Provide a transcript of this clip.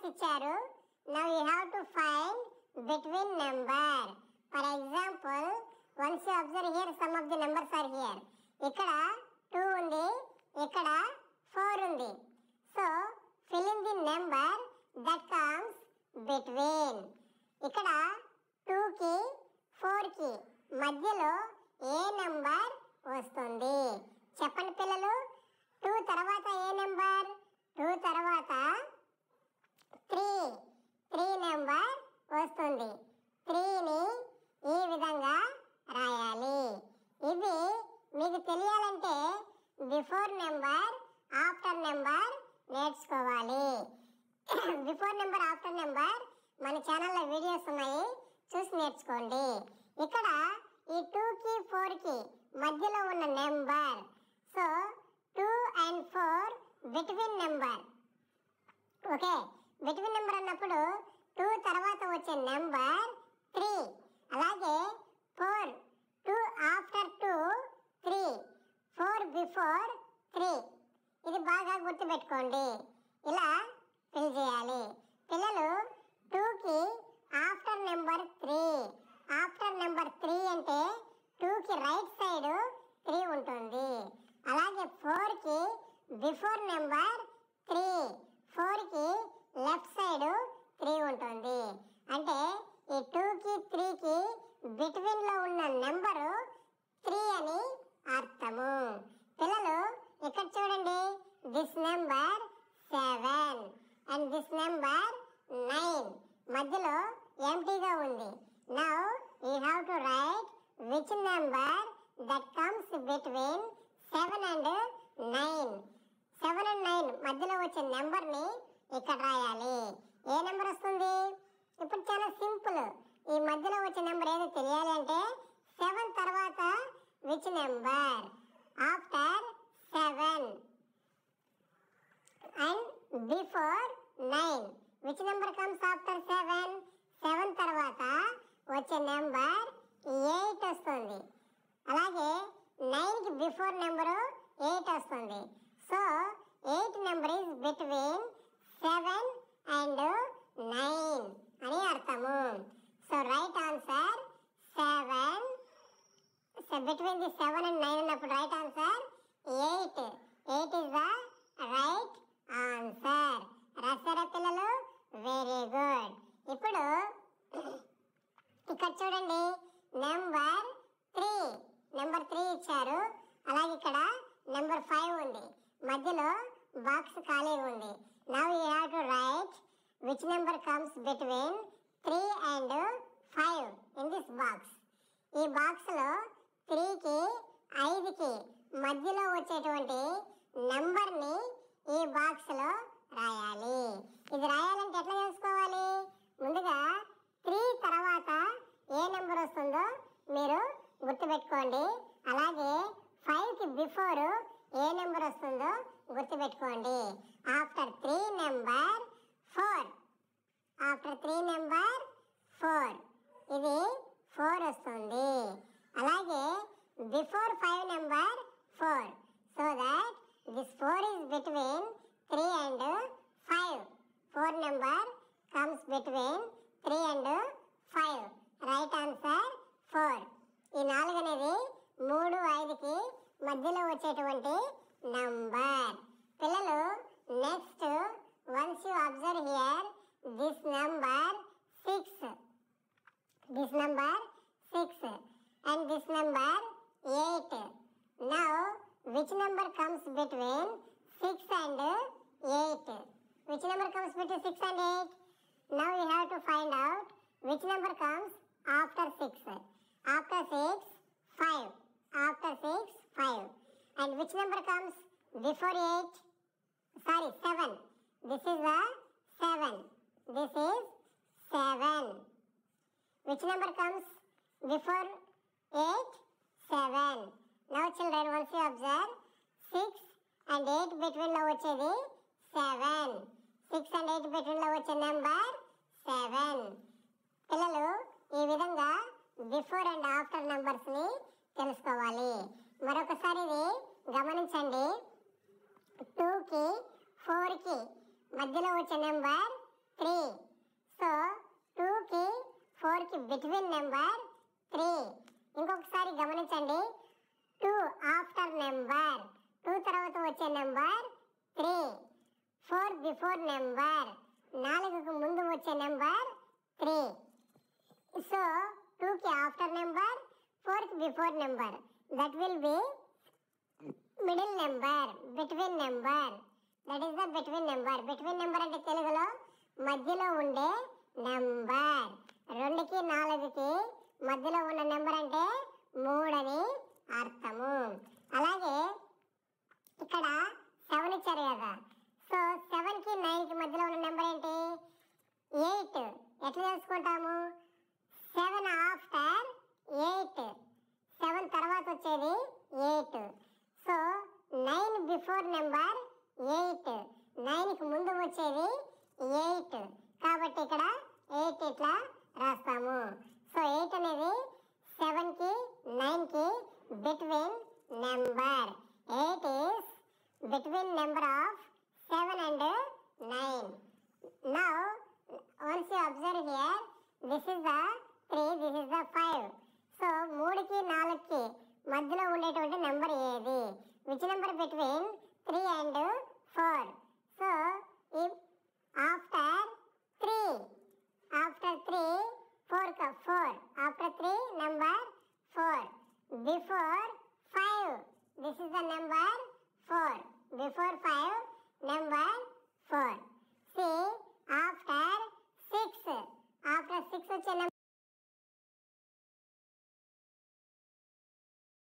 Numbers ఇచ్చారు now you have to find between number for example once you observe here some of the numbers are here ఇక్కడ two ఉంది ఇక్కడ four ఉంది so fill in the number that comes between ఇక్కడ టూకి ఫోర్కి మధ్యలో ఏ number వస్తుంది చెప్పండి పిల్లలు టూ తర్వాత ఏ నెంబర్ టూ తర్వాత త్రీ త్రీ నెంబర్ వస్తుంది త్రీని ఈ విధంగా రాయాలి ఇది మీకు తెలియాలంటే బిఫోర్ నెంబర్ ఆఫ్టర్ నెంబర్ నేర్చుకోవాలి బిఫోర్ నెంబర్ ఆఫ్టర్ నెంబర్ మన ఛానల్లో వీడియోస్ ఉన్నాయి చూసి నేర్చుకోండి ఇక్కడ ఈ టూకి ఫోర్కి మధ్యలో ఉన్న number so two and four between number okay between number అన్నప్పుడు టూ తర్వాత వచ్చే నెంబర్ త్రీ అలాగే four two after two three four before three ఇది బాగా గుర్తుపెట్టుకోండి ఇలా ఫిల్ చేయాలి పిల్లలు టూకి after number three after number three అంటే టూకి రైట్ సైడ్ త్రీ ఉంటుంది అలాగే ఫోర్కి బిఫోర్ నెంబర్ త్రీ ఫోర్కి లెఫ్ట్ సైడ్ త్రీ ఉంటుంది అంటే ఈ టూకి త్రీకి బిట్వీన్లో ఉన్న నెంబరు త్రీ అని అర్థము పిల్లలు ఇక్కడ చూడండి this number seven and this number nine మధ్యలో ఎంటీగా ఉంది now you have to write which number that comes between seven and nine seven and nine మధ్యలో వచ్చే నెంబర్ని ఇక్కడ రాయాలి ఏ నెంబర్ వస్తుంది ఇప్పుడు చాలా సింపుల్ ఈ మధ్యలో వచ్చే నెంబర్ ఏదో తెలియాలి అంటే సెవెన్ తర్వాత which number after seven and before nine which number comes after seven seven తర్వాత వచ్చే నెంబర్ ఎయిట్ వస్తుంది అలాగే నైన్కి బిఫోర్ నెంబరు ఎయిట్ వస్తుంది so eight number is between seven and nine అని అర్థము so right answer seven between the seven and nine ఉన్నప్పుడు right answer eight eight is the right answer రాసారా పిల్లలు వెరీ గుడ్ ఇప్పుడు ఇక్కడ చూడండి నెంబర్ త్రీ నెంబర్ త్రీ ఇచ్చారు అలాగే ఇక్కడ నెంబర్ ఫైవ్ ఉంది మధ్యలో బాక్స్ ఖాళీగా ఉంది now you have to write which number comes between three and five in this box ఈ బాక్స్లో త్రీకి ఐదుకి మధ్యలో వచ్చేటువంటి నెంబర్ని ఈ బాక్స్లో రాయాలి ఇది రాయాలంటే ఎట్లా తెలుసుకోవాలి ముందుగా త్రీ తర్వాత ఏ నెంబర్ వస్తుందో మీరు గుర్తుపెట్టుకోండి అలాగే ఫైవ్కి బిఫోర్ ఏ నెంబర్ వస్తుందో గుర్తుపెట్టుకోండి after three number four after three number four ఇది ఫోర్ వస్తుంది అలాగే before five number four so that this four is between three and five four number comes between three and five right answer four ఈ నాలుగు అనేది మూడు ఐదుకి మధ్యలో వచ్చేటువంటి నంబర్ పిల్లలు next once you observe here this number six this number 6 and this number 8 now which number comes between 6 and 8 which number comes between 6 and 8 now we have to find out which number comes after 6 after 6 5 after 6 5 and which number comes before 8 sorry 7 this is the 7 this is 7 which number comes before 8? 7. Now children, once you observe, 6 and 8 between లో వచ్చేది 7. 6 and 8 between లో వచ్చే number 7. పిల్లలు ఈ విధంగా before and after numbers ని తెలుసుకోవాలి మరొకసారి ఇది గమనించండి టూకి ఫోర్కి మధ్యలో వచ్చే నెంబర్ త్రీ సో టూకి ఫోర్కి బిట్వీన్ నెంబర్ త్రీ ఇంకొకసారి గమనించండి టూ ఆఫ్టర్ నెంబర్ టూ తర్వాత వచ్చే number three four before number నాలుగుకు ముందు వచ్చే నెంబర్ త్రీ సో టూకి ఆఫ్టర్ నెంబర్ ఫోర్కి before number that will be middle number between number that is the between number between number అంటే తెలుగులో మధ్యలో ఉండే నెంబర్ రెండుకి నాలుగుకి మధ్యలో ఉన్న నెంబర్ అంటే మూడని అర్థము అలాగే ఇక్కడ సెవెన్ ఇచ్చారు కదా సో సెవెన్ కి నైన్ కి మధ్యలో ఉన్న నెంబర్ ఏంటి ఎయిట్ ఎట్లా తెలుసుకుంటాము సెవెన్ ఆఫ్టర్ ఎయిట్ సెవెన్ తర్వాత వచ్చేది eight so nine before number eight నైన్కి ముందు వచ్చేది ఎయిట్ కాబట్టి ఇక్కడ ఎయిట్ ఇట్లా రాస్తాము సో ఎయిట్ అనేది సెవెన్కి నైన్కి between number eight is between number of seven and nine now once you observe here this is the three this is the five so మూడుకి నాలుగుకి మధ్యలో ఉండేటువంటి నెంబర్ ఏది which number between three and four so after three after three four కా four after three number four before five this is the number four before five number four see after six after six వచ్చే number